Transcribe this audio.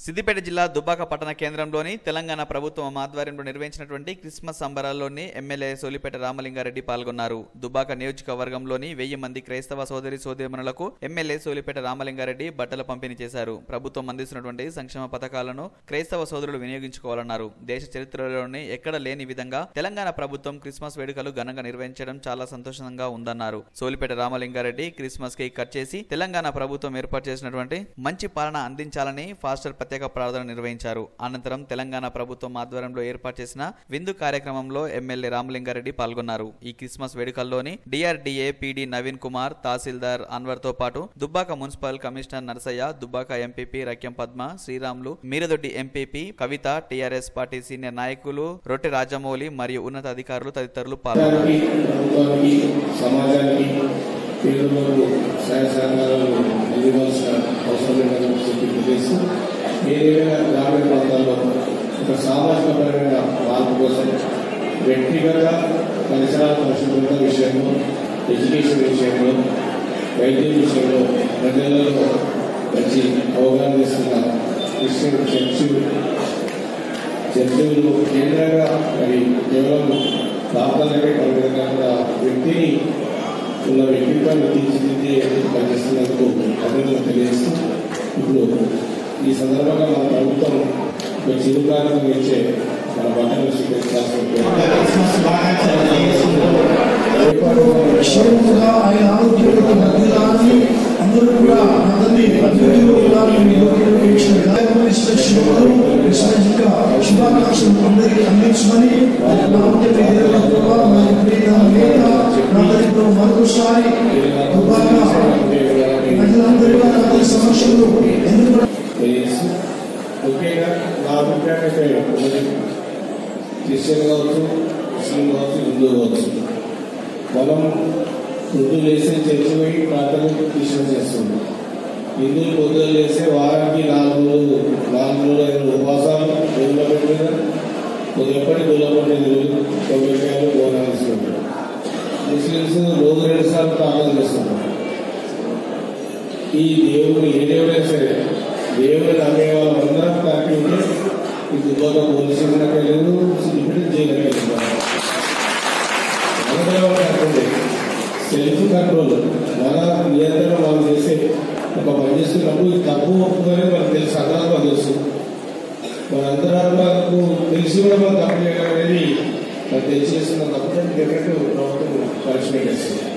సిద్దిపేట జిల్లా దుబ్బాక పట్టణ కేంద్రంలోని తెలంగాణ ప్రభుత్వం ఆధ్వర్యంలో నిర్వహించినటువంటి క్రిస్మస్ సంబరాల్లోని ఎమ్మెల్యే సోలిపేట రామలింగారెడ్డి పాల్గొన్నారు దుబ్బాక నియోజకవర్గంలోని వెయ్యి మంది క్రైస్తవ సోదరి సోదరిమణులకు ఎమ్మెల్యే సోలిపేట రామలింగారెడ్డి బట్టల పంపిణీ చేశారు ప్రభుత్వం అందిస్తున్నటువంటి సంక్షేమ పథకాలను క్రైస్తవ సోదరులు వినియోగించుకోవాలన్నారు దేశ చరిత్రలోని ఎక్కడ లేని విధంగా తెలంగాణ ప్రభుత్వం క్రిస్మస్ వేడుకలు ఘనంగా నిర్వహించడం చాలా సంతోషంగా ఉందన్నారు Solipeta Ramalingareddy Christmas cake cut చేసి తెలంగాణ ప్రభుత్వం ఏర్పాటు చేసినటువంటి మంచి పాలన అందించాలని ఫాస్టర్ ప్రత్యేక ప్రార్థన నిర్వహించారు అనంతరం తెలంగాణ ప్రభుత్వం ఆధ్వర్యంలో ఏర్పాటు చేసిన విందు కార్యక్రమంలో ఎమ్మెల్యే రామలింగారెడ్డి పాల్గొన్నారు ఈ క్రిస్మస్ వేడుకల్లోని డిఆర్డీఏ పీడీ నవీన్ కుమార్ తహసీల్దార్ అన్వర్ తో పాటు Dubbaka municipal commissioner Narasaiah Dubbaka MPP Rakyam Padma Sriramulu Meeradoddi MPP Kavitha TRS party senior నాయకులు రొట్టె రాజమౌళి మరియు ఉన్నత అధికారులు తదితరులు పాల్గొన్నారు రాష్ట్రానికి ప్రభుత్వానికి సమాజానికి పేదలకు సహాయ సహకారాలు అందివ్వాల్సిన అవసరం లేదని చెప్పి తెలియజేస్తూ ఏదైనా గ్రామీణ ప్రాంతాల్లో ఒక సామాజిక పరమైన మార్పు కోసం వ్యక్తిగత పరిసరాల పరిశుభ్రత విషయంలో ఎడ్యుకేషన్ విషయంలో వైద్యం విషయంలో ప్రజలలో మంచి అవగాహన ఇస్తున్న క్రిస్టియన్ చర్చి చర్చలు కేంద్రంగా మరి కేవలం ప్రార్థనలకే పరిమితంగా వ్యక్తిని ఉన్న వ్యక్తిత్వాన్ని తీర్చిదిద్దే పనిచేస్తున్నందుకు అభినందన తెలియజేస్తూ ఇప్పుడు ఈ సందర్భంగా మన ప్రభుత్వం ఒక చిరుకాలం ఇచ్చే మన బట్టలు స్వీకరించాల్సిన క్షేమంగా ఆయన ఆరోగ్యంలో వర్ధిల్లాలని అందరూ కూడా అందరినీ అభివృద్ధిలో ఉండాలని మీ లోకంలో ఇచ్చిన గాయపడి శుభములు విశ్వసించక శుభాకాంక్షలు అందరికీ అందించమని నా ఉంటే మీ దేవుల ప్రభావ మరి ప్రియ నేత నా దగ్గర మరొకసారి దుబ్బాక ప్రజలందరూ కూడా అందరి సమక్షంలో ఎందుకు తెలియజేస్తూ ముఖ్యంగా నా అభిప్రాయం అయితే ఒకటి క్రిస్టియన్ కావచ్చు ముస్లిం కావచ్చు హిందూ కావచ్చు మనం పొద్దులు లేసే చర్చి పోయి ప్రార్థన క్రిస్టియన్ చేస్తుంది హిందువులు పొద్దులు లేసే వారానికి నాలుగు రోజులు నాలుగు రోజులు ఐదు ఉపవాసాలు రోజుల పెట్టిన ఎప్పటి రోజుల పట్టిన రోజులు కొబ్బరికాయలు భోజనాలు ఇస్తున్నారు ముస్లిమ్స్ రోజు రెండు సార్లు ప్రార్థన చేస్తున్నారు ఈ దేవుడు ఏ దేవుడైనా సరే దేవుడు నమ్మే వాళ్ళందరం కలిపి ఉంటే ఈ దుబ్బాక పోలీస్ స్టేషన్ వెళ్ళలేదు ఇప్పుడు జైలు వెళ్ళలేదు సెల్ఫ్ కంట్రోల్ మన నియంత్రణ మనం చేసే ఒక పని చేస్తున్నప్పుడు ఈ తప్పు ఒప్పుకొని మనకు తెలుసు అందరం తెలుసు మన అంతరాత్మకు తెలిసి కూడా మనం తప్పు చేయడం అనేది మనకు తెలిసి చేస్తున్న తప్పు డెఫినెట్ ప్రభుత్వం పనిష్మెంట్ చేస్తుంది